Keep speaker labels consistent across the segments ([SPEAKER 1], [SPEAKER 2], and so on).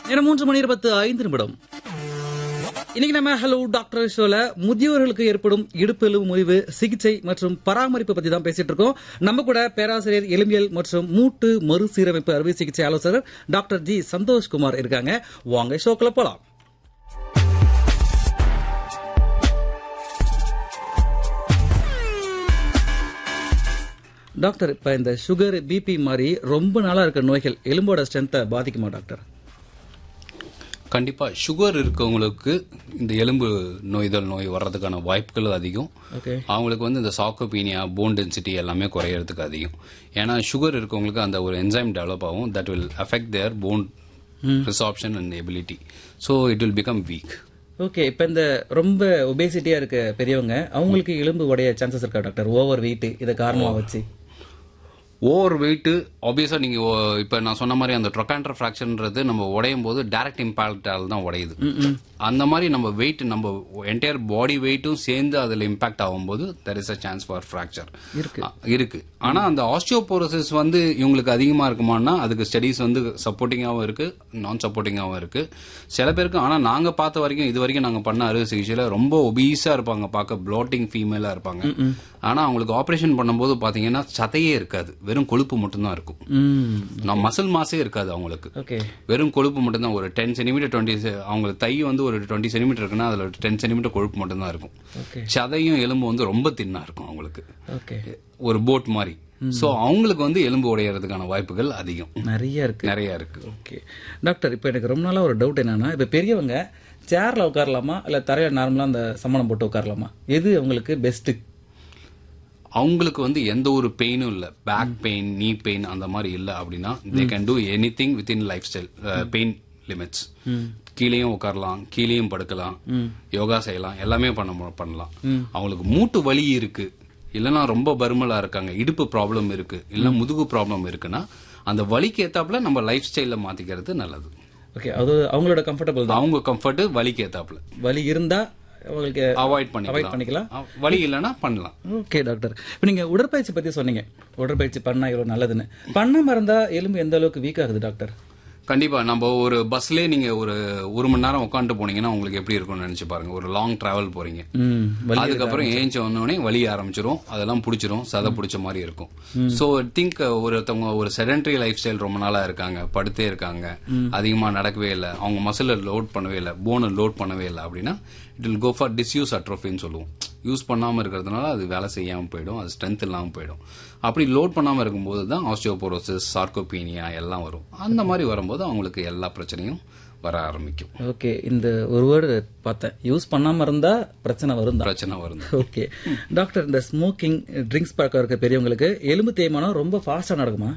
[SPEAKER 1] நேரம் மூன்று மணி இருபத்து ஐந்து நிமிடம் இன்னைக்கு நம்ம ஹலோ டாக்டர் ஷோல முதியோர்களுக்கு ஏற்படும் இடுப்பு எலும்பு முறிவு சிகிச்சை மற்றும் பராமரிப்பு பத்தி தான் பேசிட்டு இருக்கோம் நம்ம கூட பேராசிரியர் எலும்பியல் மற்றும் மூட்டு மறுசீரமைப்பு அறுவை சிகிச்சை ஆலோசகர் டாக்டர் ஜி சந்தோஷ்குமார் இருக்காங்க வாங்க ஷோக்குள்ள போலாம் டாக்டர் இப்ப இந்த சுகர் பிபி மாதிரி ரொம்ப நாளா இருக்க நோய்கள் எலும்போட ஸ்ட்ரென்த்தை பாதிக்குமா டாக்டர்
[SPEAKER 2] கண்டிப்பா சுகர் இருக்கவங்களுக்கு இந்த எலும்பு நோய்தல் நோய் வர்றதுக்கான வாய்ப்புகள் அதிகம்
[SPEAKER 1] ஓகே
[SPEAKER 2] அவங்களுக்கு வந்து இந்த சாக்கோபீனியா போன் டென்சிட்டி எல்லாமே குறையறதுக்கு அதிகம் ஏன்னா சுகர் இருக்கவங்களுக்கு அந்த ஒரு என்சைம் டெவலப் ஆகும் that will affect their bone resorption and ability so it will become weak
[SPEAKER 1] okay இப்போ இந்த ரொம்ப ஒபேசிட்டியா இருக்க பெரியவங்க அவங்களுக்கு எலும்பு உடைய சான்சஸ் இருக்கா டாக்டர் ஓவர் வெயிட் இதை காரணமா வச்சு
[SPEAKER 2] ஓவர் வெயிட் ஆப்வியஸா நீங்க ஓ- இப்ப நான் சொன்ன மாதிரி அந்த ட்ரொகாண்டர் ஃபிராக்சர்ன்றது நம்ம உடையும் போது டைரக்ட் இம்பாக்டால் தான் உடையுது அந்த மாதிரி நம்ம வெயிட் நம்ம என்டையர் பாடி வெயிட்டும் சேர்ந்து அதுல இம்பாக்ட் ஆகும்போது there is a chance for fracture
[SPEAKER 1] இருக்கு.
[SPEAKER 2] இருக்கு ஆனா அந்த ஆஸ்டியோபோரோசிஸ் வந்து இவங்களுக்கு அதிகமா இருக்குமான்னா அதுக்கு ஸ்டடிஸ் வந்து சப்போர்ட்டிங்காகவும் இருக்கு நான் சப்போர்ட்டிங்காகவும் இருக்கு சில பேருக்கு ஆனா நாங்க பார்த்த வரைக்கும் இது வரைக்கும் நாங்க பண்ண அறுவை சிகிச்சையில ரொம்ப ஒபீஸா இருப்பாங்க பார்க்க ப்ளோட்டிங் ஃபீமேலா இருப்பாங்க ஆனா அவங்களுக்கு ஆபரேஷன் பண்ணும்போது பாத்தீங்கன்னா சதையே இருக்காது வெறும் கொழுப்பு மட்டும்தான் இருக்கும்
[SPEAKER 1] ம்
[SPEAKER 2] நான் மசில் மாசே இருக்காது அவங்களுக்கு
[SPEAKER 1] ஓகே
[SPEAKER 2] வெறும் கொழுப்பு மட்டும்தான் ஒரு டென் சென்டிமீட்டர் டுவெண்ட்டி அவங்களுக்கு தை வந்து ஒரு டுவெண்ட்டி சென்டிமீட்டர் இருக்குன்னா அதுல டென் சென்டிமீட்டர் கொழுப்பு மட்டும்தான் இருக்கும்
[SPEAKER 1] ஓகே
[SPEAKER 2] சதையும் எலும்பு வந்து ரொம்ப தின்னா இருக்கும் அவங்களுக்கு
[SPEAKER 1] ஓகே
[SPEAKER 2] ஒரு போட் மாதிரி சோ அவங்களுக்கு வந்து எலும்பு உடையறதுக்கான வாய்ப்புகள் அதிகம்
[SPEAKER 1] நிறைய இருக்கு
[SPEAKER 2] நிறைய இருக்கு
[SPEAKER 1] ஓகே டாக்டர் இப்போ எனக்கு ரொம்ப நாளா ஒரு டவுட் என்னன்னா இப்போ பெரியவங்க சேர்ல உட்காரலாமா இல்ல தரையில நார்மலா அந்த சம்மணம் போட்டு உட்காரலாமா எது அவங்களுக்கு பெஸ்ட்
[SPEAKER 2] அவங்களுக்கு வந்து எந்த ஒரு பெயினும் இல்ல பேக் பெயின் நீ பெயின் அந்த மாதிரி இல்ல அப்படின்னா they can do anything with in lifestyle pain limits கீழேயும் உட்காரலாம் கீழேயும் படுக்கலாம் யோகா செய்யலாம் எல்லாமே பண்ண மு- பண்ணலாம் அவங்களுக்கு மூட்டு வலி இருக்கு இல்லைன்னா ரொம்ப பருமலா இருக்காங்க இடுப்பு ப்ராப்ளம் இருக்கு இல்ல முதுகு ப்ராப்ளம் இருக்குன்னா அந்த வலிக்கு ஏத்தாப்புல நம்ம லைஃப் ஸ்டைல மாத்திக்கிறது நல்லது
[SPEAKER 1] ஓகே அது அவங்களோட கம்ஃபர்டபுள் தான்
[SPEAKER 2] அவங்க கம்ஃபர்ட் வலிக்கு ஏத்தாப்புல
[SPEAKER 1] வலி இருந்தா அவங்களுக்கு
[SPEAKER 2] அவாய்ட்
[SPEAKER 1] அவாய்ட்
[SPEAKER 2] பண்ணிக்கலாம்
[SPEAKER 1] பண்ணிக்கலாம்
[SPEAKER 2] அஹ் வலி இல்லைன்னா பண்ணலாம்
[SPEAKER 1] ஓகே டாக்டர் இப்போ நீங்க உடற்பயிற்சி பத்தி சொன்னீங்க உடற்பயிற்சி பண்ணா இவ்வளவு நல்லதுன்னு பண்ணாம இருந்தா எலும்பு எந்த அளவுக்கு வீக் ஆகுது டாக்டர்
[SPEAKER 2] கண்டிப்பா நம்ம ஒரு பஸ்லயே நீங்க ஒரு ஒரு மணி நேரம் உட்காந்துட்டு போனீங்கன்னா உங்களுக்கு எப்படி இருக்கும்னு நினைச்சு பாருங்க ஒரு லாங் டிராவல் போறீங்க
[SPEAKER 1] ம் வலி
[SPEAKER 2] அதுக்கப்புறம் ஏஞ்சி வந்தோடனே வலி ஆரம்பிச்சிரும் அதெல்லாம் பிடிச்சிரும் சதை பிடிச்ச மாதிரி இருக்கும் சோ திங்க் ஒருத்தவங்க ஒரு செடன்டரி லைஃப் ஸ்டைல் ரொம்ப நாளா இருக்காங்க படுத்தே இருக்காங்க அதிகமா நடக்கவே இல்லை அவங்க மசில லோட் பண்ணவே இல்லை போனை லோட் பண்ணவே இல்லை அப்படின்னா it will go for disuse அட்ரோஃபின்னு சொல்லுவோம் யூஸ் பண்ணாம இருக்கிறதுனால அது வேலை செய்யாம போயிடும் அது ஸ்ட்ரென்த் இல்லாம போயிடும் அப்படி லோட் பண்ணாம இருக்கும்போது தான் ஆஸ்டியோபோரோசிஸ் சார்கோபீனியா எல்லாம் வரும் அந்த மாதிரி வரும்போது அவங்களுக்கு எல்லா பிரச்சனையும் வர ஆரம்பிக்கும்
[SPEAKER 1] ஓகே இந்த ஒரு வேர்டு பார்த்தேன் யூஸ் பண்ணாம இருந்தா பிரச்சனை வரும் தான்
[SPEAKER 2] பிரச்சனை வரும்
[SPEAKER 1] ஓகே டாக்டர் இந்த ஸ்மோக்கிங் ட்ரிங்க்ஸ் பழக்கம் இருக்க பெரியவங்களுக்கு எலும்பு தேய்மானம் ரொம்ப ஃபாஸ்டா நடக்குமா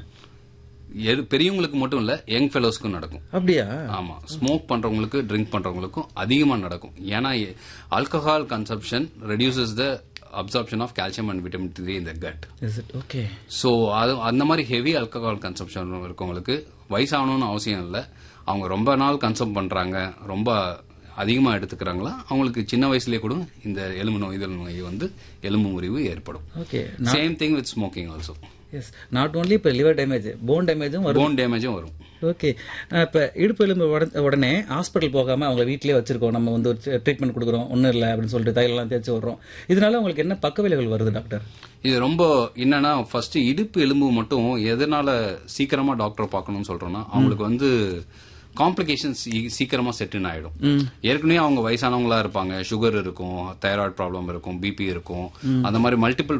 [SPEAKER 2] எது- பெரியவங்களுக்கு மட்டும் இல்ல யங் ஃபெலோஸ்க்கும் நடக்கும்
[SPEAKER 1] அப்படியா
[SPEAKER 2] ஆமா ஸ்மோக் பண்றவங்களுக்கு ட்ரிங்க் பண்றவங்களுக்கும் அதிகமா நடக்கும் ஏன்னா alcohol consumption reduces the absorption of calcium and vitamin three இந்த gut
[SPEAKER 1] is it okay
[SPEAKER 2] so அது அந்த மாதிரி ஹெவி ஆல்கஹால் கன்சப்ஷன் இருக்கவங்களுக்கு வயசாகணும்னு அவசியம் இல்லை அவங்க ரொம்ப நாள் கன்சம் பண்றாங்க ரொம்ப அதிகமாக எடுத்துக்கிறாங்களா அவங்களுக்கு சின்ன வயசுலேயே கூட இந்த எலும்பு நோய்தல் நோய் வந்து எலும்பு முறிவு ஏற்படும்
[SPEAKER 1] okay
[SPEAKER 2] same thing with smoking also
[SPEAKER 1] yes not only இப்போ லிவர் டேமேஜ் போன் டேமேஜும் வரும்
[SPEAKER 2] போன் டேமேஜும் வரும்
[SPEAKER 1] ஓகே இப்போ இடுப்பு எலும்பு உட- உடனே ஹாஸ்பிட்டல் போகாம அவங்க வீட்டிலேயே வச்சிருக்கோம் நம்ம வந்து ஒரு ட்ரீட்மெண்ட் கொடுக்குறோம் ஒன்றும் இல்லை அப்படின்னு சொல்லிட்டு தைலெல்லாம் தேய்ச்சி விடுறோம் இதனால அவங்களுக்கு என்ன பக்க விளைவுகள் வருது டாக்டர்
[SPEAKER 2] இது ரொம்ப என்னன்னா ஃபர்ஸ்ட் இடுப்பு எலும்பு மட்டும் எதனால சீக்கிரமா டாக்டர் பார்க்கணும்னு சொல்றோம்னா அவங்களுக்கு வந்து காம்ப்ளிகேஷன்ஸ் சீக்கிரமா செட்டின் ஆயிடும் ஏற்கனவே அவங்க வயசானவங்களா இருப்பாங்க சுகர் இருக்கும் தைராய்டு ப்ராப்ளம் இருக்கும் பிபி இருக்கும் அந்த மாதிரி மல்டிபிள்